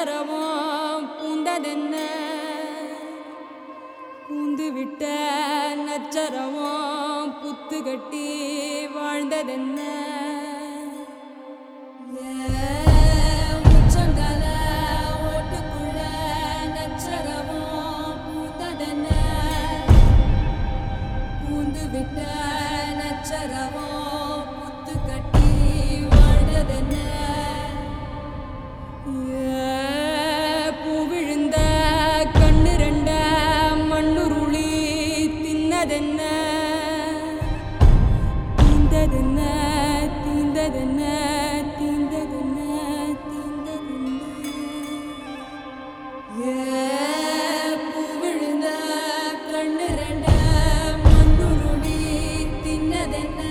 நச்சரவம் பூந்ததென்ன பூந்து விட்ட நச்சரவம் புத்து கட்டி வாழ்ந்ததென்ன ஏன் உச்சந்தல ஓட்டுக்குள்ள நச்சரவம் பூத்ததென்ன பூந்து விட்ட நச்சரவோ புத்து கட்டி வாழ்ந்ததென்ன ஏ, பூ விழுந்த கண்ணு ரெண்ட மண்ணுருளி தின்னதென்ன தீந்ததென்ன தீந்ததென்ன தீந்ததென்ன தீந்ததென்ன ஏ பூ விழுந்த கண்ணு ரெண்ட மண்ணுருளி தின்னதென்ன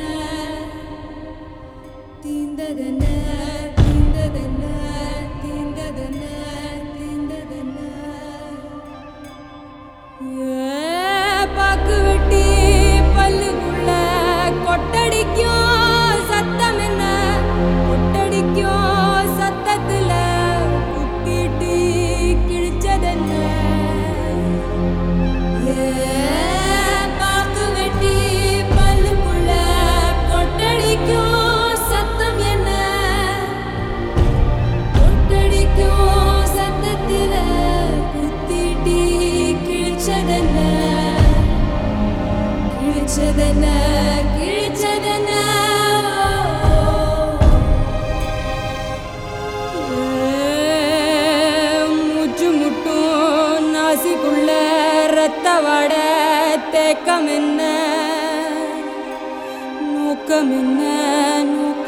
தீந்ததென்ன தீந்ததென்ன தீந்ததென்ன தீந்ததென்ன ஏ பாக்கு வெட்டி பல்லுக்குள்ள கொட்டடிக்கும் சத்தம் என்ன கொட்டடிக்கும் சத்தத்துல குத்திட்டு கிழிச்சதென்ன ஏ பாக்கு வெட்டி பல்லுக்குள்ள கொட்டடிக்கும் சத்தம் என்ன கொட்டடிக்கும் சத்தத்தில குத்திட்டி கிழிச்சதென்ன கிழிச்சதென்ன கிழிச்சதென்ன மூச்சு முட்டும் நாசிக்குள்ள ரத்த வாட தேக்கம் என்ன நோக்கம் என்ன நோக்கம்